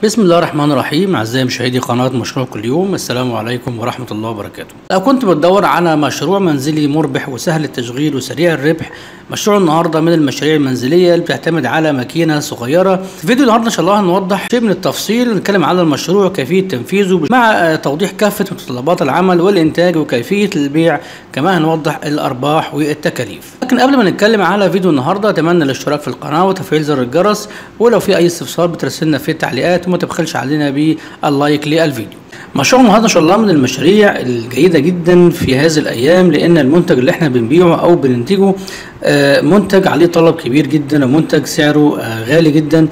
بسم الله الرحمن الرحيم أعزائي مشاهدي قناة مشروع كل يوم السلام عليكم ورحمة الله وبركاته لو كنت بتدور على مشروع منزلي مربح وسهل التشغيل وسريع الربح مشروع النهارده من المشاريع المنزلية اللي بتعتمد على ماكينة صغيرة في فيديو النهارده إن شاء الله هنوضح شيء من التفصيل نتكلم على المشروع كيفية تنفيذه مع آه، توضيح كافة متطلبات العمل والإنتاج وكيفية البيع كمان هنوضح الأرباح والتكاليف لكن قبل ما نتكلم على فيديو النهارده اتمنى الاشتراك في القناة وتفعيل زر الجرس ولو في أي استفسار بترسلنا في التعليقات وما تبخلش علينا باللايك للفيديو مشروع النهارده ان شاء الله من المشاريع الجيده جدا في هذه الايام لان المنتج اللي احنا بنبيعه او بننتجه آه، منتج عليه طلب كبير جدا ومنتج سعره آه، غالي جدا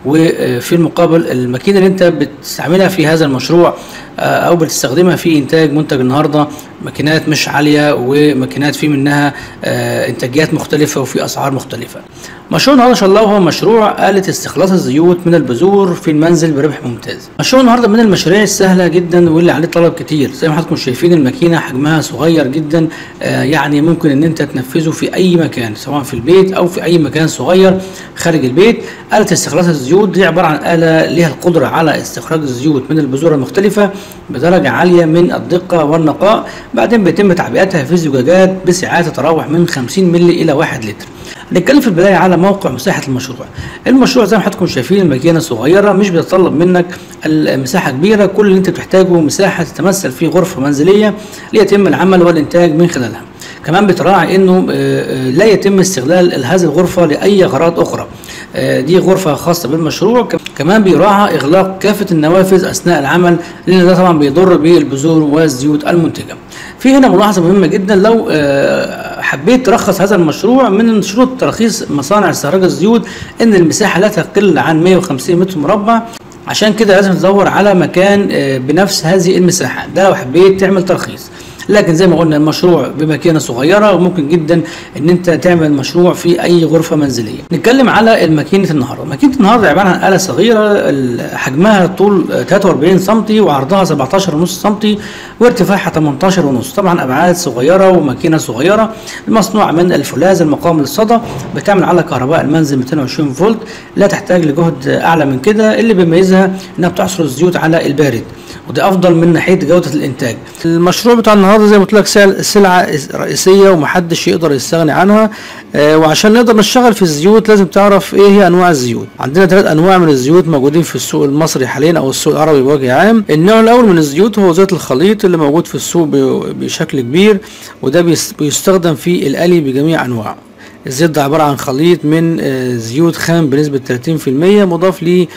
وفي المقابل الماكينه اللي انت بتستعملها في هذا المشروع آه، او بتستخدمها في انتاج منتج النهارده ماكينات مش عاليه وماكينات في منها آه، انتاجيات مختلفه وفي اسعار مختلفه. مشروع النهارده ان شاء الله هو مشروع آلة استخلاص الزيوت من البذور في المنزل بربح ممتاز. مشروع النهارده من المشاريع السهله جدا واللي عليه طلب كتير، زي ما حضراتكم شايفين الماكينه حجمها صغير جدا آه، يعني ممكن ان انت تنفذه في اي مكان سواء في البيت او في اي مكان صغير خارج البيت. آلة استخلاص الزيوت دي عباره عن آلة ليها القدره على استخراج الزيوت من البذور المختلفه بدرجه عاليه من الدقه والنقاء، بعدين بيتم تعبئتها في زجاجات بسعات تتراوح من 50 مللي الى 1 لتر. هنتكلم في البدايه على موقع مساحه المشروع. المشروع زي ما حضراتكم شايفين الماكينه صغيره مش بتتطلب منك المساحه كبيره كل اللي انت بتحتاجه مساحه تتمثل في غرفه منزليه ليتم العمل والانتاج من خلالها. كمان بتراعي انه آه، آه، لا يتم استغلال هذه الغرفه لاي اغراض اخرى. آه، دي غرفه خاصه بالمشروع ك- كمان بيراعى اغلاق كافه النوافذ اثناء العمل لان ده طبعا بيضر بالبذور والزيوت المنتجه. في هنا ملاحظه مهمه جدا لو آه، حبيت ترخص هذا المشروع من شروط ترخيص مصانع استخراج الزيوت ان المساحه لا تقل عن 150 متر مربع عشان كده لازم تدور على مكان آه، بنفس هذه المساحه ده لو حبيت تعمل ترخيص لكن زي ما قلنا المشروع بماكينه صغيره وممكن جدا ان انت تعمل مشروع في اي غرفه منزليه. نتكلم على الماكينه النهارده، ماكينه النهارده عباره عن اله صغيره ال- حجمها طول آه، 43 سم وعرضها 17.5 سم وارتفاعها 18.5 طبعا ابعاد صغيره وماكينه صغيره مصنوعه من الفولاذ المقاوم للصدى بتعمل على كهرباء المنزل 220 فولت لا تحتاج لجهد اعلى من كده اللي بيميزها انها بتحصر الزيوت على البارد وده افضل من ناحيه جوده الانتاج المشروع بتاع النهارده زي ما قلت لك سل- سلعه رئيسيه ومحدش يقدر يستغني عنها آه، وعشان نقدر نشتغل في الزيوت لازم تعرف ايه هي انواع الزيوت عندنا ثلاث انواع من الزيوت موجودين في السوق المصري حاليا او السوق العربي بوجه عام النوع الاول من الزيوت هو زيت الخليط اللي موجود في السوق ب- بشكل كبير وده بيس- بيستخدم في القلي بجميع انواعه الزيت ده عبارة عن خليط من آه، زيوت خام بنسبة 30% مضاف ل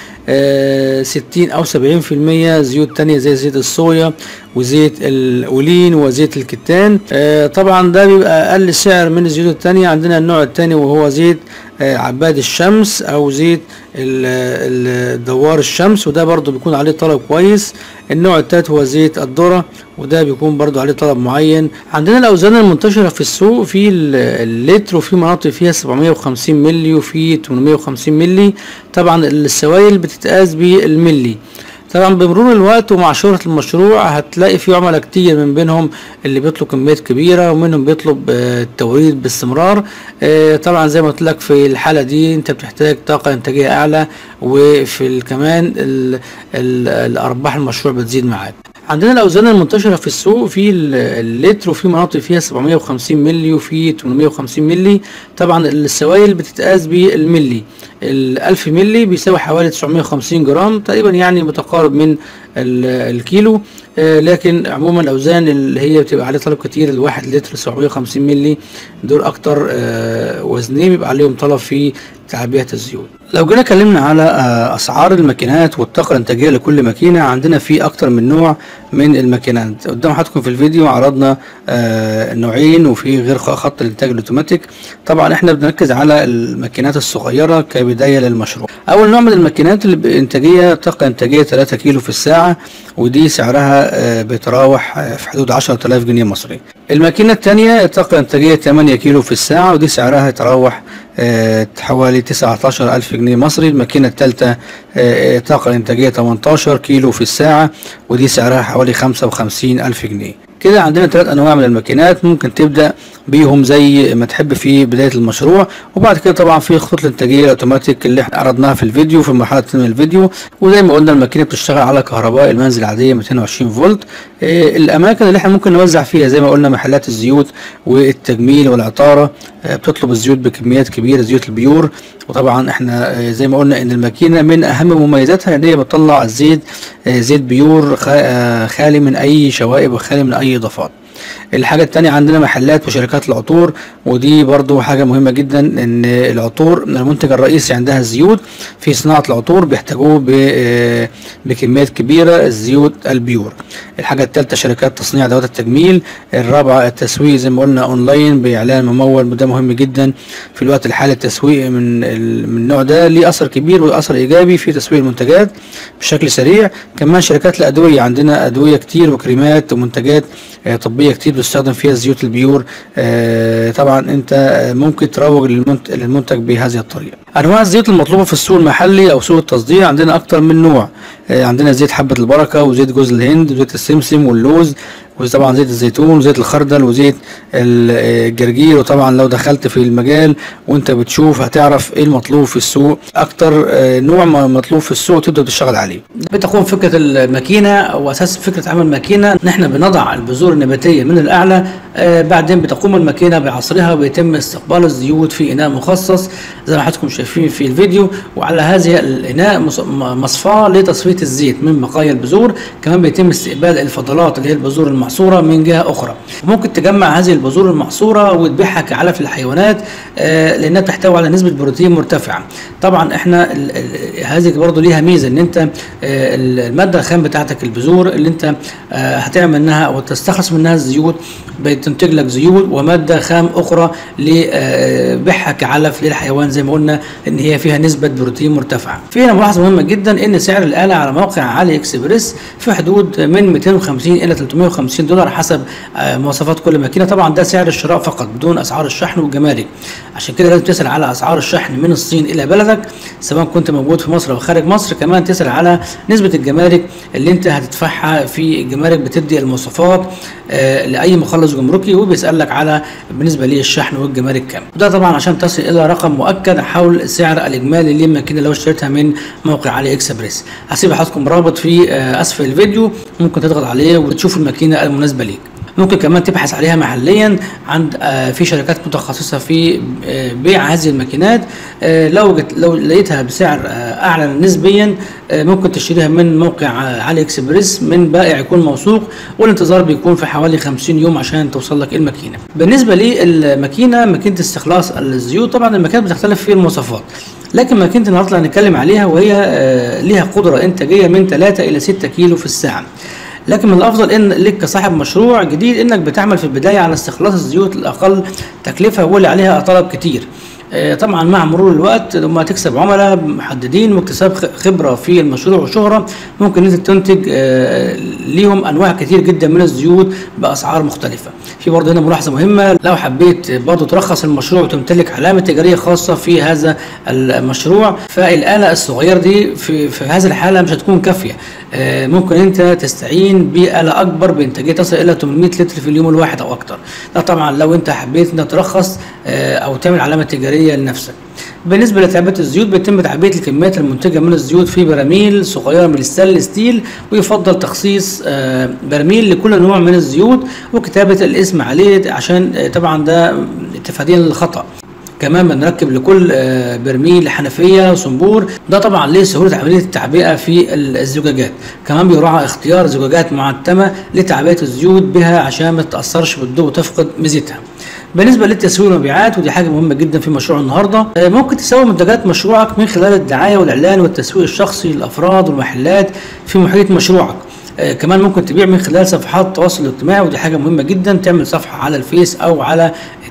60 أو 70% زيوت تانية زي زيت الصويا وزيت الأولين وزيت الكتان آه، طبعا ده بيبقى أقل سعر من الزيوت التانية عندنا النوع التاني وهو زيت آه، عباد الشمس أو زيت ال- ال- دوار الشمس وده برضو بيكون عليه طلب كويس النوع التالت هو زيت الذرة وده بيكون برضو عليه طلب معين عندنا الأوزان المنتشرة في السوق في ال- اللتر وفي مناطق فيها 750 ملي وفي 850 ملي طبعا السوائل بتتقاس بالملي طبعا بمرور الوقت ومع شهرة المشروع هتلاقي في عملاء كتير من بينهم اللي بيطلب كميات كبيرة ومنهم بيطلب آه، التوريد باستمرار آه، طبعا زي ما قلت لك في الحالة دي انت بتحتاج طاقة انتاجية اعلى وفي ال- كمان ال- ال- الارباح المشروع بتزيد معاك عندنا الاوزان المنتشره في السوق في ال- اللتر وفي مناطق فيها 750 ملي وفي 850 ملي طبعا السوائل بتتقاس بالملي ال 1000 ملي بيساوي حوالي 950 جرام تقريبا يعني متقارب من ال- الكيلو آه، لكن عموما الاوزان اللي هي بتبقى عليه طلب كتير الواحد لتر 750 ملي دول اكتر آه، وزنين بيبقى عليهم طلب في تعبئه الزيوت لو جينا اتكلمنا على آه، اسعار الماكينات والطاقه الانتاجيه لكل ماكينه عندنا في اكتر من نوع من الماكينات قدام حضراتكم في الفيديو عرضنا آه، نوعين وفي غير خ- خط الانتاج الاوتوماتيك طبعا احنا بنركز على الماكينات الصغيره كبدايه للمشروع اول نوع من الماكينات اللي بانتاجيه طاقه انتاجيه 3 كيلو في الساعه ودي سعرها آه، بيتراوح آه، في حدود 10000 جنيه مصري الماكينه الثانيه طاقه انتاجيه 8 كيلو في الساعه ودي سعرها يتراوح آه، حوالي 19000 جنيه مصري الماكينة الثالثة طاقة إنتاجية 18 كيلو في الساعة ودي سعرها حوالي 55000 جنيه كده عندنا ثلاث انواع من الماكينات ممكن تبدا بيهم زي ما تحب في بدايه المشروع وبعد كده طبعا في خطوط الانتاجيه الاوتوماتيك اللي احنا عرضناها في الفيديو في المرحله الثانيه من الفيديو وزي ما قلنا الماكينه بتشتغل على كهرباء المنزل العاديه 220 فولت إيه الاماكن اللي احنا ممكن نوزع فيها زي ما قلنا محلات الزيوت والتجميل والعطاره آه، بتطلب الزيوت بكميات كبيره زيوت البيور وطبعا احنا آه، زي ما قلنا ان الماكينه من اهم مميزاتها ان هي بتطلع الزيت آه، زيت بيور خا- آه، خالي من اي شوائب وخالي من اي اضافات الحاجة التانية عندنا محلات وشركات العطور ودي برضو حاجة مهمة جدا ان العطور المنتج الرئيسي عندها الزيوت في صناعة العطور بيحتاجوه ب- آه، بكميات كبيرة الزيوت البيور الحاجة التالتة شركات تصنيع ادوات التجميل الرابعة التسويق زي ما قلنا اونلاين باعلان ممول وده مهم جدا في الوقت الحالي التسويق من ال- من النوع ده ليه اثر كبير واثر ايجابي في تسويق المنتجات بشكل سريع كمان شركات الادوية عندنا ادوية كتير وكريمات ومنتجات آه، طبية كتير بتستخدم فيها الزيوت البيور آه، طبعا انت آه، ممكن تروج للمنت- للمنتج بهذه الطريقة انواع الزيوت المطلوبة في السوق المحلي او سوق التصدير عندنا اكتر من نوع آه، عندنا زيت حبة البركة وزيت جوز الهند وزيت السمسم واللوز وطبعا زيت الزيتون وزيت الخردل وزيت ال- آه، الجرجير وطبعا لو دخلت في المجال وانت بتشوف هتعرف ايه المطلوب في السوق اكتر آه، نوع م- مطلوب في السوق تبدا تشتغل عليه بتكون فكره الماكينه واساس فكره عمل الماكينه ان احنا بنضع البذور النباتيه من الاعلى آه، بعدين بتقوم الماكينه بعصرها ويتم استقبال الزيوت في اناء مخصص زي ما حضراتكم شايفين في الفيديو وعلى هذه الاناء مص- م- مصفاه لتصفيه الزيت من بقايا البذور كمان بيتم استقبال الفضلات اللي هي البذور المعصوره من جهه اخرى ممكن تجمع هذه البذور المعصوره وتبيعها كعلف للحيوانات آه، لانها تحتوي على نسبه بروتين مرتفعه طبعا احنا ال- ال- هذه برضه ليها ميزه ان انت آه، الماده الخام بتاعتك البذور اللي انت آه، هتعمل منها او تستخلص منها الزيوت بتنتج لك زيوت وماده خام اخرى لبيعها كعلف للحيوان زي ما قلنا ان هي فيها نسبه بروتين مرتفعه. في هنا ملاحظه مهمه جدا ان سعر الاله على موقع علي اكسبريس في حدود من 250 الى 350 دولار حسب آه، مواصفات كل ماكينه طبعا ده سعر الشراء فقط بدون اسعار الشحن والجمارك عشان كده لازم تسال على اسعار الشحن من الصين الى بلدك سواء كنت موجود في مصر او خارج مصر كمان تسال على نسبه الجمارك اللي انت هتدفعها في الجمارك بتدي المواصفات آه، لاي مخلص جمركي وبيسالك على بالنسبه للشحن والجمارك كام وده طبعا عشان تصل الى رقم مؤكد حول سعر الاجمالي للماكينه لو اشتريتها من موقع علي اكسبريس هسيب لحضراتكم رابط في آه، اسفل الفيديو ممكن تضغط عليه وتشوف الماكينه المناسبه ليك ممكن كمان تبحث عليها محليا عند آه، في شركات متخصصه في آه، بيع هذه الماكينات آه، لو جت لو لقيتها بسعر آه، اعلى نسبيا آه، ممكن تشتريها من موقع آه، علي اكسبريس من بائع يكون موثوق والانتظار بيكون في حوالي 50 يوم عشان توصل لك الماكينه بالنسبه للماكينه ماكينه استخلاص الزيوت طبعا الماكينات بتختلف في المواصفات لكن ماكينه النهارده اللي هنتكلم عليها وهي آه، ليها قدره انتاجيه من 3 الى 6 كيلو في الساعه لكن من الافضل ان لك كصاحب مشروع جديد انك بتعمل في البدايه على استخلاص الزيوت الاقل تكلفه واللي عليها طلب كتير آه، طبعا مع مرور الوقت لما تكسب عملاء محددين واكتساب خ- خبره في المشروع وشهره ممكن انت تنتج آه، ليهم انواع كتير جدا من الزيوت باسعار مختلفه في برضه هنا ملاحظه مهمه لو حبيت برضه ترخص المشروع وتمتلك علامه تجاريه خاصه في هذا المشروع فالاله الصغيره دي في, في هذه الحاله مش هتكون كافيه آه، ممكن انت تستعين بآلة اكبر بانتاجيه تصل الى 800 لتر في اليوم الواحد او اكتر ده طبعا لو انت حبيت انك ترخص آه، او تعمل علامه تجاريه لنفسك بالنسبه لتعبئه الزيوت بيتم تعبئه الكميات المنتجه من الزيوت في براميل صغيره من الستانلس ستيل ويفضل تخصيص آه، برميل لكل نوع من الزيوت وكتابه الاسم عليه عشان آه، طبعا ده تفاديا للخطا كمان بنركب لكل آه، برميل حنفيه صنبور ده طبعا ليه سهوله عمليه التعبئه في الزجاجات كمان بيراعى اختيار زجاجات معتمه لتعبئه الزيوت بها عشان ما تتاثرش بالضوء وتفقد ميزتها بالنسبه للتسويق والمبيعات ودي حاجه مهمه جدا في مشروع النهارده آه، ممكن تسوق منتجات مشروعك من خلال الدعايه والاعلان والتسويق الشخصي للافراد والمحلات في محيط مشروعك آه، كمان ممكن تبيع من خلال صفحات التواصل الاجتماعي ودي حاجه مهمه جدا تعمل صفحه على الفيس او على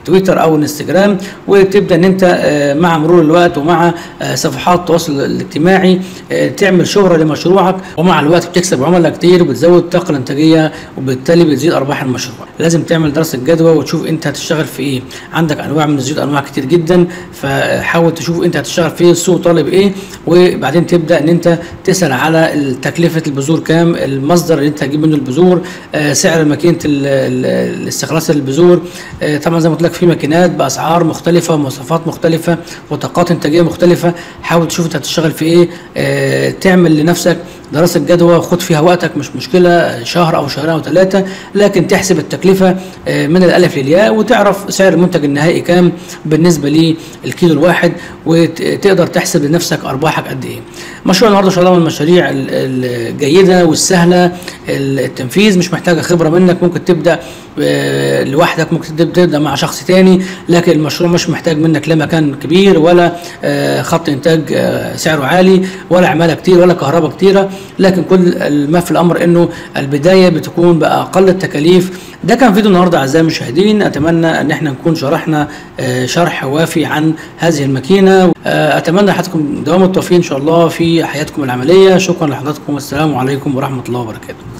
تويتر او انستجرام وتبدا ان انت آه، مع مرور الوقت ومع آه، صفحات التواصل الاجتماعي آه، تعمل شهره لمشروعك ومع الوقت بتكسب عملاء كتير وبتزود الطاقه الانتاجيه وبالتالي بتزيد ارباح المشروع لازم تعمل دراسه جدوى وتشوف انت هتشتغل في ايه عندك انواع من الزيوت انواع كتير جدا فحاول تشوف انت هتشتغل في ايه السوق طالب ايه وبعدين تبدا ان انت تسال على تكلفه البذور كام المصدر اللي انت هتجيب منه البذور آه، سعر ماكينه ال- ال- الاستخلاص البذور آه، طبعا زي ما قلت لك في ماكينات باسعار مختلفه مواصفات مختلفه وطاقات انتاجيه مختلفه حاول تشوف انت هتشتغل في ايه آه، تعمل لنفسك دراسه جدوى خد فيها وقتك مش مشكله شهر او شهرين او ثلاثه لكن تحسب التكلفه آه، من الالف للياء وتعرف سعر المنتج النهائي كام بالنسبه للكيلو الواحد وتقدر تحسب لنفسك ارباحك قد ايه. مشروع النهارده ان شاء الله من المشاريع ال- الجيده والسهله التنفيذ مش محتاجه خبره منك ممكن تبدا آه، لوحدك ممكن تب- تبدا مع شخص تاني لكن المشروع مش محتاج منك لا مكان كبير ولا آه، خط انتاج آه، سعره عالي ولا عماله كتير ولا كهرباء كتيره لكن كل ما في الامر انه البدايه بتكون باقل التكاليف ده كان فيديو النهارده اعزائي المشاهدين اتمنى ان احنا نكون شرحنا آه، شرح وافي عن هذه الماكينه آه، اتمنى لحضراتكم دوام التوفيق ان شاء الله في حياتكم العمليه شكرا لحضراتكم والسلام عليكم ورحمه الله وبركاته